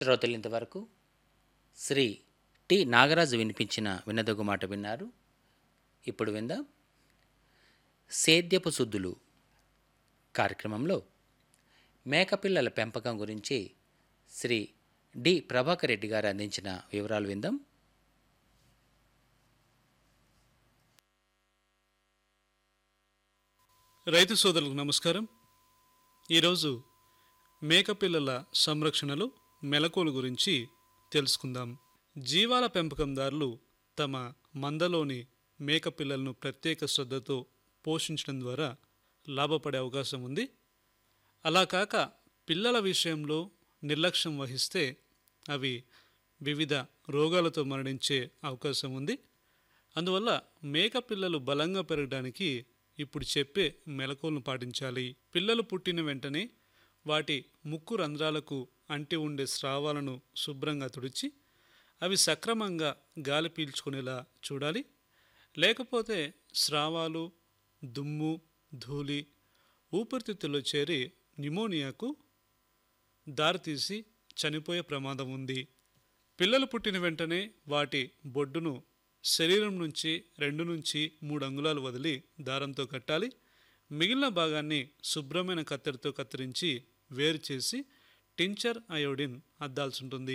శ్రోతలు ఇంతవరకు శ్రీ టి నాగరాజు వినిపించిన వినదగు మాట విన్నారు ఇప్పుడు విందాం సేద్యపు శుద్ధులు కార్యక్రమంలో మేకపిల్లల పెంపకం గురించి శ్రీ డి ప్రభాకర్ రెడ్డి గారు అందించిన వివరాలు విందాం రైతు సోదరులకు నమస్కారం ఈరోజు మేకపిల్లల సంరక్షణలో మెలకువల గురించి తెలుసుకుందాం జీవాల పెంపకందారులు తమ మందలోని మేకపిల్లలను ప్రత్యేక శ్రద్ధతో పోషించడం ద్వారా లాభపడే అవకాశం ఉంది అలా కాక పిల్లల విషయంలో నిర్లక్ష్యం వహిస్తే అవి వివిధ రోగాలతో మరణించే అవకాశం ఉంది అందువల్ల మేక పిల్లలు బలంగా పెరగడానికి ఇప్పుడు చెప్పే మెలకువలను పాటించాలి పిల్లలు పుట్టిన వెంటనే వాటి ముక్కు రంధ్రాలకు అంటి ఉండే స్రావాలను శుభ్రంగా తుడిచి అవి సక్రమంగా గాలి పీల్చుకునేలా చూడాలి లేకపోతే స్రావాలు దుమ్ము ధూళి ఊపిరితిత్తుల్లో చేరి న్యూమోనియాకు దారితీసి చనిపోయే ప్రమాదం ఉంది పిల్లలు పుట్టిన వెంటనే వాటి బొడ్డును శరీరం నుంచి రెండు నుంచి మూడు అంగుళాలు వదిలి దారంతో కట్టాలి మిగిలిన భాగాన్ని శుభ్రమైన కత్తెరతో కత్తిరించి వేరు చేసి టించర్ అయోడిన్ అద్దాల్సి ఉంటుంది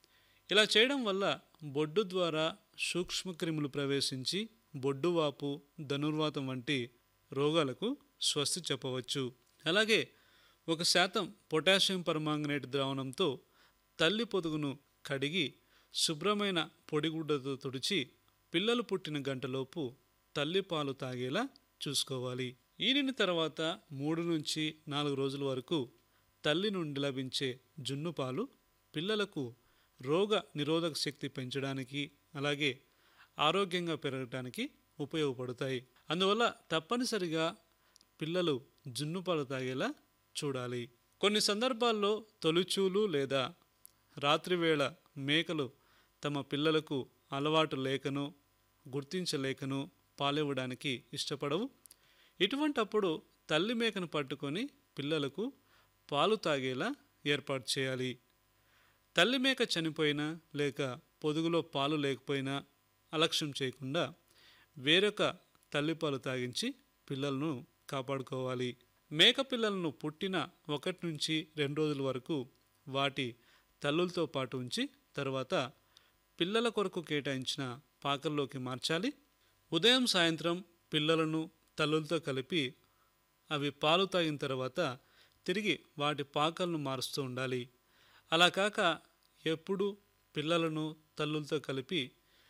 ఇలా చేయడం వల్ల బొడ్డు ద్వారా సూక్ష్మక్రిములు ప్రవేశించి బొడ్డువాపు ధనుర్వాతం వంటి రోగాలకు స్వస్తి చెప్పవచ్చు అలాగే ఒక శాతం పొటాషియం పర్మాంగనేట్ ద్రావణంతో తల్లి పొదుగును కడిగి శుభ్రమైన పొడిగుడ్డతో తుడిచి పిల్లలు పుట్టిన గంటలోపు తల్లి పాలు తాగేలా చూసుకోవాలి ఈనిన తర్వాత మూడు నుంచి నాలుగు రోజుల వరకు తల్లి నుండి లభించే జున్ను పాలు పిల్లలకు రోగ నిరోధక శక్తి పెంచడానికి అలాగే ఆరోగ్యంగా పెరగడానికి ఉపయోగపడతాయి అందువల్ల తప్పనిసరిగా పిల్లలు జున్ను పాలు తాగేలా చూడాలి కొన్ని సందర్భాల్లో తొలిచూలు లేదా రాత్రివేళ మేకలు తమ పిల్లలకు అలవాటు లేకనో గుర్తించలేకనో పాలివ్వడానికి ఇష్టపడవు ఇటువంటప్పుడు తల్లి మేకను పట్టుకొని పిల్లలకు పాలు తాగేలా ఏర్పాటు చేయాలి తల్లి మేక చనిపోయినా లేక పొదుగులో పాలు లేకపోయినా అలక్ష్యం చేయకుండా వేరొక తల్లిపాలు తాగించి పిల్లలను కాపాడుకోవాలి మేక పిల్లలను పుట్టిన ఒకటి నుంచి రెండు రోజుల వరకు వాటి తల్లులతో పాటు ఉంచి తర్వాత పిల్లల కొరకు కేటాయించిన పాకల్లోకి మార్చాలి ఉదయం సాయంత్రం పిల్లలను తల్లులతో కలిపి అవి పాలు తాగిన తర్వాత తిరిగి వాటి పాకలను మారుస్తూ ఉండాలి అలా కాక ఎప్పుడు పిల్లలను తల్లులతో కలిపి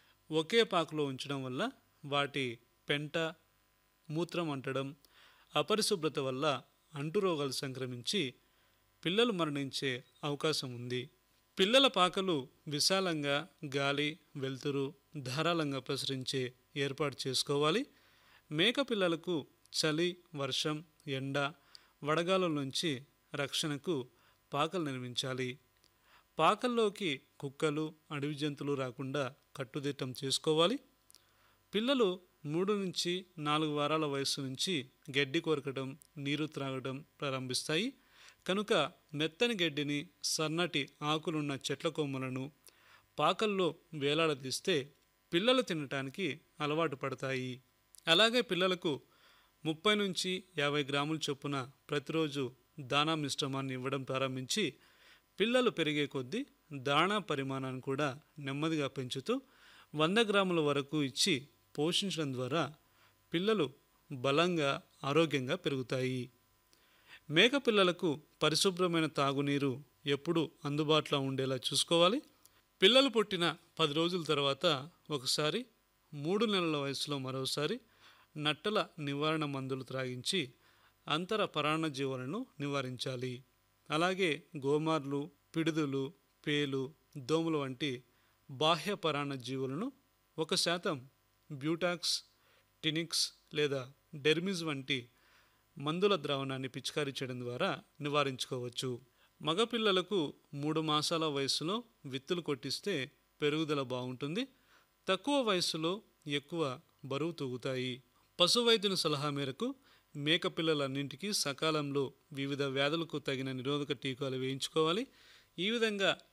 ఒకే పాకలో ఉంచడం వల్ల వాటి పెంట మూత్రం అంటడం అపరిశుభ్రత వల్ల అంటురోగాలు సంక్రమించి పిల్లలు మరణించే అవకాశం ఉంది పిల్లల పాకలు విశాలంగా గాలి వెలుతురు ధారాళంగా ప్రసరించే ఏర్పాటు చేసుకోవాలి మేక పిల్లలకు చలి వర్షం ఎండ వడగాల నుంచి రక్షణకు పాకలు నిర్మించాలి పాకల్లోకి కుక్కలు అడవి జంతువులు రాకుండా కట్టుదిట్టం చేసుకోవాలి పిల్లలు మూడు నుంచి నాలుగు వారాల వయసు నుంచి గడ్డి కొరకడం నీరు త్రాగడం ప్రారంభిస్తాయి కనుక మెత్తని గడ్డిని సన్నటి ఆకులున్న చెట్ల కొమ్మలను పాకల్లో వేలాడదీస్తే పిల్లలు తినటానికి అలవాటు పడతాయి అలాగే పిల్లలకు ముప్పై నుంచి యాభై గ్రాముల చొప్పున ప్రతిరోజు దానా మిశ్రమాన్ని ఇవ్వడం ప్రారంభించి పిల్లలు పెరిగే కొద్దీ దాణా పరిమాణాన్ని కూడా నెమ్మదిగా పెంచుతూ వంద గ్రాముల వరకు ఇచ్చి పోషించడం ద్వారా పిల్లలు బలంగా ఆరోగ్యంగా పెరుగుతాయి మేక పిల్లలకు పరిశుభ్రమైన తాగునీరు ఎప్పుడూ అందుబాటులో ఉండేలా చూసుకోవాలి పిల్లలు పుట్టిన పది రోజుల తర్వాత ఒకసారి మూడు నెలల వయసులో మరోసారి నట్టల నివారణ మందులు త్రాగించి అంతర పరాన్నజీవులను నివారించాలి అలాగే గోమార్లు పిడుదులు పేలు దోమలు వంటి బాహ్య పరాన్న జీవులను ఒక శాతం బ్యూటాక్స్ టినిక్స్ లేదా డెర్మిజ్ వంటి మందుల ద్రావణాన్ని పిచికారీ చేయడం ద్వారా నివారించుకోవచ్చు మగపిల్లలకు మూడు మాసాల వయసులో విత్తులు కొట్టిస్తే పెరుగుదల బాగుంటుంది తక్కువ వయసులో ఎక్కువ బరువు తూగుతాయి పశు వైద్యుని సలహా మేరకు మేక పిల్లలన్నింటికీ సకాలంలో వివిధ వ్యాధులకు తగిన నిరోధక టీకాలు వేయించుకోవాలి ఈ విధంగా